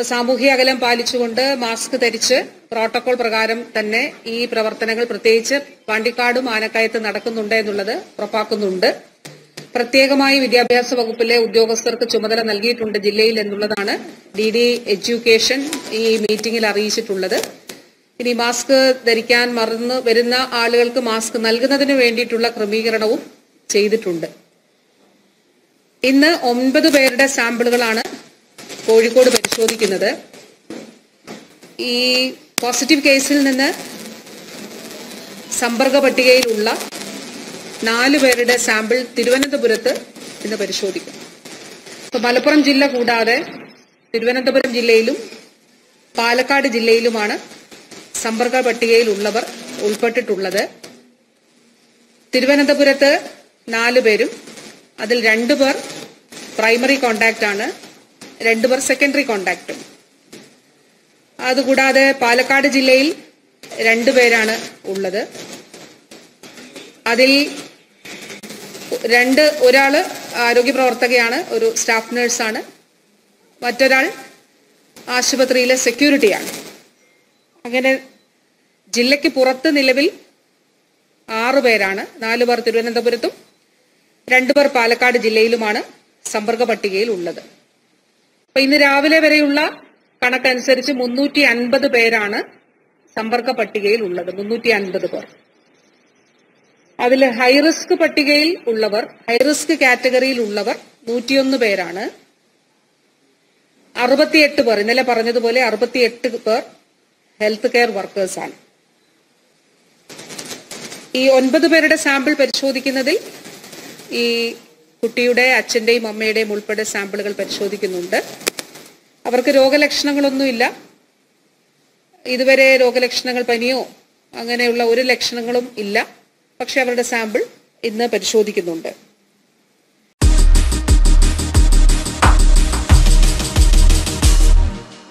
ഇപ്പൊ സാമൂഹ്യ അകലം പാലിച്ചുകൊണ്ട് മാസ്ക് ധരിച്ച് പ്രോട്ടോകോൾ പ്രകാരം തന്നെ ഈ പ്രവർത്തനങ്ങൾ പ്രത്യേകിച്ച് പാണ്ടിക്കാടും ആനക്കയത്ത് നടക്കുന്നുണ്ട് എന്നുള്ളത് ഉറപ്പാക്കുന്നുണ്ട് പ്രത്യേകമായി വിദ്യാഭ്യാസ വകുപ്പിലെ ഉദ്യോഗസ്ഥർക്ക് ചുമതല നൽകിയിട്ടുണ്ട് ജില്ലയിൽ എന്നുള്ളതാണ് ഡി ഡി എഡ്യൂക്കേഷൻ ഈ മീറ്റിംഗിൽ അറിയിച്ചിട്ടുള്ളത് ഇനി മാസ്ക് ധരിക്കാൻ മറന്നു വരുന്ന ആളുകൾക്ക് മാസ്ക് നൽകുന്നതിന് വേണ്ടിയിട്ടുള്ള ക്രമീകരണവും ചെയ്തിട്ടുണ്ട് ഇന്ന് ഒൻപത് പേരുടെ സാമ്പിളുകളാണ് കോഴിക്കോട് പരിശോധിക്കുന്നത് ഈ പോസിറ്റീവ് കേസിൽ നിന്ന് സമ്പർക്ക പട്ടികയിലുള്ള നാല് പേരുടെ സാമ്പിൾ തിരുവനന്തപുരത്ത് ഇന്ന് പരിശോധിക്കും ഇപ്പൊ മലപ്പുറം ജില്ല കൂടാതെ തിരുവനന്തപുരം ജില്ലയിലും പാലക്കാട് ജില്ലയിലുമാണ് സമ്പർക്ക പട്ടികയിലുള്ളവർ ഉൾപ്പെട്ടിട്ടുള്ളത് തിരുവനന്തപുരത്ത് നാല് പേരും അതിൽ രണ്ടു പേർ പ്രൈമറി കോണ്ടാക്ട് ആണ് രണ്ടു പേർ സെക്കൻഡറി കോണ്ടാക്റ്റും അതുകൂടാതെ പാലക്കാട് ജില്ലയിൽ രണ്ടു പേരാണ് ഉള്ളത് അതിൽ രണ്ട് ഒരാള് ആരോഗ്യ പ്രവർത്തകയാണ് ഒരു സ്റ്റാഫ് നഴ്സാണ് മറ്റൊരാൾ ആശുപത്രിയിലെ സെക്യൂരിറ്റിയാണ് അങ്ങനെ ജില്ലയ്ക്ക് പുറത്ത് നിലവിൽ ആറ് പേരാണ് നാല് പേർ തിരുവനന്തപുരത്തും രണ്ടുപേർ പാലക്കാട് ജില്ലയിലുമാണ് സമ്പർക്ക പട്ടികയിൽ ഉള്ളത് അപ്പൊ ഇന്ന് രാവിലെ വരെയുള്ള കണക്കനുസരിച്ച് മുന്നൂറ്റി അൻപത് പേരാണ് സമ്പർക്ക പട്ടികയിൽ ഉള്ളത് മുന്നൂറ്റി അൻപത് പേർ അതിൽ ഹൈറിസ്ക് പട്ടികയിൽ ഉള്ളവർ ഹൈറിസ്ക് കാറ്റഗറിയിൽ ഉള്ളവർ നൂറ്റിയൊന്ന് പേരാണ് അറുപത്തിയെട്ട് പേർ ഇന്നലെ പറഞ്ഞതുപോലെ അറുപത്തിയെട്ട് പേർ ഹെൽത്ത് കെയർ വർക്കേഴ്സാണ് ഈ ഒൻപത് പേരുടെ സാമ്പിൾ പരിശോധിക്കുന്നതിൽ ഈ കുട്ടിയുടെ അച്ഛന്റെയും അമ്മയുടെയും ഉൾപ്പെടെ സാമ്പിളുകൾ പരിശോധിക്കുന്നുണ്ട് അവർക്ക് രോഗലക്ഷണങ്ങളൊന്നുമില്ല ഇതുവരെ രോഗലക്ഷണങ്ങൾ പനിയോ അങ്ങനെയുള്ള ഒരു ലക്ഷണങ്ങളും ഇല്ല പക്ഷെ അവരുടെ സാമ്പിൾ ഇന്ന് പരിശോധിക്കുന്നുണ്ട്